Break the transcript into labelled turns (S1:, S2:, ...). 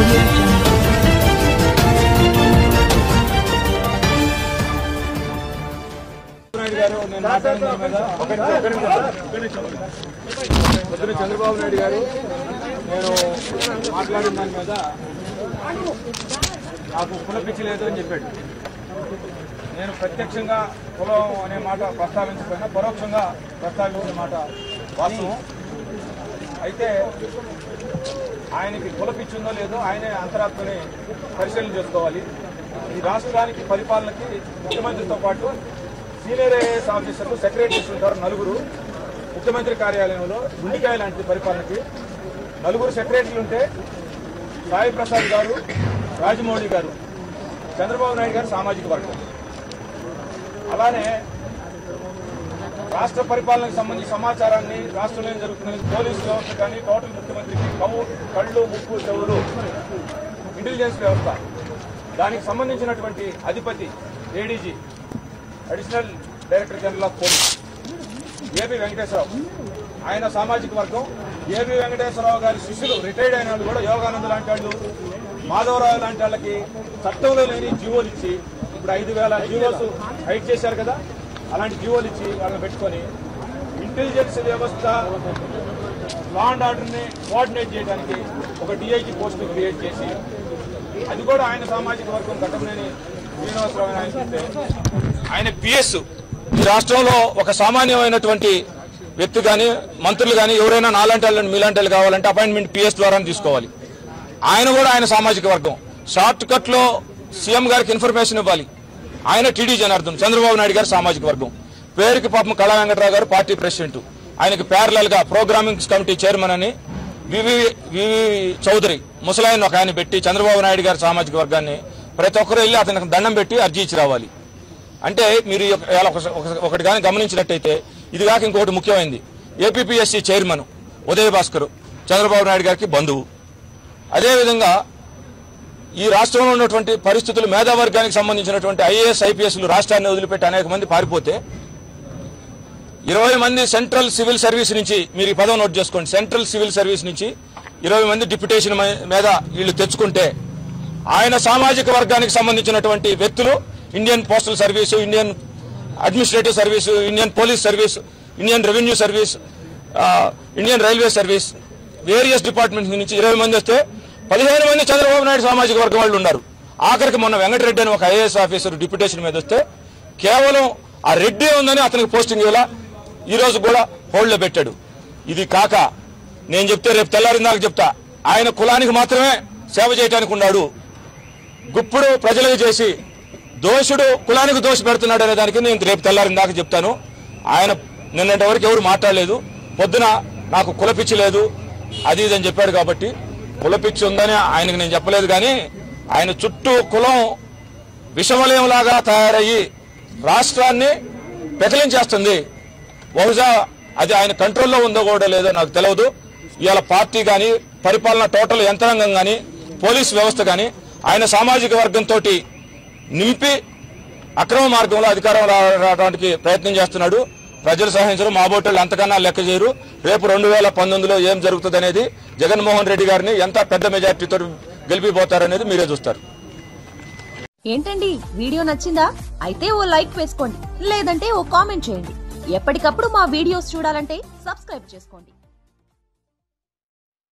S1: audio jungle.
S2: Naidu గారు నేను మాట్లాడిన దాని మీద ఒక నిమిషం, ఒక నిమిషం, ఒక నిమిషం. పొద్దున చంద్రబాబు నాయుడు గారు నేను మాట్లాడిన దాని మీద నాకు కుల పిచ్చి లేదు అని చెప్పాడు నేను ప్రత్యక్షంగా కులం అనే మాట ప్రస్తావించకపోయినా పరోక్షంగా ప్రస్తావించిన మాట వాస్తవం అయితే ఆయనకి కుల పిచ్చి ఉందో లేదో ఆయనే అంతరాత్మని పరిశీలన చేసుకోవాలి ఈ రాష్ట్రానికి పరిపాలనకి ముఖ్యమంత్రితో పాటు సీనియర్ ఐఏఎస్ ఆఫీసర్లు సెక్రటరీస్ ఉంటారు నలుగురు ముఖ్యమంత్రి కార్యాలయంలో గుండికాయ లాంటి పరిపాలనకి నలుగురు సెక్రటరీలు ఉంటే సాయి ప్రసాద్ గారు రాజమౌళి గారు చంద్రబాబు నాయుడు గారు సామాజిక వర్గం అలానే రాష్ట్ర పరిపాలనకు సంబంధించి సమాచారాన్ని రాష్ట్రంలో ఏం జరుగుతున్నది పోలీసు వ్యవస్థ కానీ టోటల్ ముఖ్యమంత్రికి కవు కళ్ళు ముక్కు చెవులు ఇంటెలిజెన్స్ వ్యవస్థ దానికి సంబంధించినటువంటి అధిపతి ADG additional director general of police A B Venkateswara Rao ఆయన సామాజిక వర్గం ఏబి వెంకటేశ్వరరావు గారి శిష్యులు రిటైర్డ్ అయిన వాళ్ళు కూడా యోగానంద లాంటి వాళ్ళు మాధవరావు లాంటి వాళ్ళకి చట్టంలో లేని జీవోలు ఇచ్చి ఇప్పుడు ఐదు వేల జీవోస్ హైట్ చేశారు కదా అలాంటి జీవోలు ఇచ్చి వాళ్ళని పెట్టుకొని ఇంటెలిజెన్స్ వ్యవస్థ లా అండ్ ఆర్డర్ని కోఆర్డినేట్ చేయడానికి ఒక డిఐజీ పోస్ట్ క్రియేట్ చేసి అది కూడా ఆయన సామాజిక వర్గం ఘటనని శ్రీనివాసరావు అని ఆయన చెప్తే ఆయన పిఎస్ ఈ రాష్ట్రంలో ఒక సామాన్యమైనటువంటి వ్యక్తి కానీ మంత్రులు కానీ ఎవరైనా నాలాంటి వాళ్ళని మీలాంటి వాళ్ళు కావాలంటే అపాయింట్మెంట్ పిఎస్ ద్వారా తీసుకోవాలి ఆయన కూడా ఆయన సామాజిక వర్గం షార్ట్ కట్ లో సీఎం గారికి ఇన్ఫర్మేషన్ ఇవ్వాలి ఆయన టీడీ జనార్దన్ చంద్రబాబు నాయుడు గారు సామాజిక వర్గం పేరుకి పాపం కళా వెంకటరావు గారు పార్టీ ప్రెసిడెంట్ ఆయనకి ప్యారలల్ గా ప్రోగ్రామింగ్ కమిటీ చైర్మన్ అని వివి వివి చౌదరి ముసలాయన్ ఒక ఆయన పెట్టి చంద్రబాబు నాయుడు గారి సామాజిక వర్గాన్ని ప్రతి ఒక్కరు వెళ్ళి అతనికి దండం పెట్టి అర్జీ ఇచ్చి రావాలి అంటే మీరు ఈ యొక్క- ఇవాళ ఒక- ఒక- ఒకటి కానీ గమనించినట్టయితే ఇది కాక ఇంకొకటి ముఖ్యమైనది ఏపీపీఎస్సీ చైర్మన్ ఉదయ భాస్కర్ చంద్రబాబు నాయుడు గారికి బంధువు అదేవిధంగా ఈ రాష్ట్రంలో ఉన్నటువంటి పరిస్థితులు మేధావర్గానికి సంబంధించినటువంటి ఐఏఎస్ ఐపీఎస్లు రాష్ట్రాన్ని వదిలిపెట్టి అనేక మంది పారిపోతే ఇరవై మంది సెంట్రల్ సివిల్ సర్వీస్ నుంచి మీరు ఈ పదం నోట్ చేసుకోండి సెంట్రల్ సివిల్ సర్వీస్ నుంచి ఇరవై మంది డిప్యుటేషన్ మ- మీద వీళ్ళు తెచ్చుకుంటే ఆయన సామాజిక వర్గానికి సంబంధించినటువంటి వ్యక్తులు Indian postal service Indian administrative service Indian police service Indian revenue service ఆ, Indian railway service various departments నుంచి ఇరవై మంది వస్తే పదిహేను మంది చంద్రబాబు నాయుడు సామాజిక వర్గం వాళ్ళు ఉన్నారు ఆఖరికి మొన్న వెంకటరెడ్డి అని ఒక ఐఏఎస్ ఆఫీసర్ డిప్యుటేషన్ మీద వస్తే కేవలం ఆ రెడ్డి ఉందని అతనికి పోస్టింగ్ ఇవ్వాల ఈ రోజు కూడా హోల్డ్లో పెట్టాడు ఇది కాక నేను చెప్తే రేపు తెల్లారిందాక చెప్తా ఆయన కులానికి మాత్రమే సేవ చేయడానికి ఉన్నాడు గుప్పుడు ప్రజలకు చేసి దోషుడు కులానికి దోష పెడుతున్నాడు అనే దానికి నేను రేపు తెల్లారిందాక చెప్తాను ఆయన నిన్నటి వరకు ఎవరు మాట్లాడలేదు పొద్దున నాకు కులపిచ్చి లేదు అది ఇది అని చెప్పాడు కాబట్టి కులపిచ్చి ఉందని ఆయనకు నేను చెప్పలేదు కానీ ఆయన చుట్టూ కులం విషవలయంలాగా తయారయ్యి రాష్ట్రాన్ని పెకలించేస్తుంది బహుశా అది ఆయన కంట్రోల్లో ఉందో కూడా లేదో నాకు తెలియదు ఇవాళ పార్టీ కానీ పరిపాలన టోటల్ యంత్రాంగం కానీ పోలీస్ వ్యవస్థ కానీ ఆయన సామాజిక వర్గంతో నింపి అక్రమ మార్గంలో అధికారం రా- రావడానికి ప్రయత్నం చేస్తున్నాడు ప్రజలు సహించరు మా బోటోళ్ళు అంతకన్నా లెక్క చేయరు రేపు రెండు వేల పంతొమ్మిదిలో ఏం జరుగుతుంది అనేది జగన్మోహన్ రెడ్డి గారిని ఎంత పెద్ద మెజార్టీతో గెలిపిపోతారనేది మీరే చూస్తారు
S3: ఏంటండి వీడియో నచ్చిందా అయితే ఓ లైక్ వేసుకోండి లేదంటే ఓ కామెంట్ చేయండి ఎప్పటికప్పుడు మా వీడియోస్ చూడాలంటే సబ్స్క్రైబ్ చేసుకోండి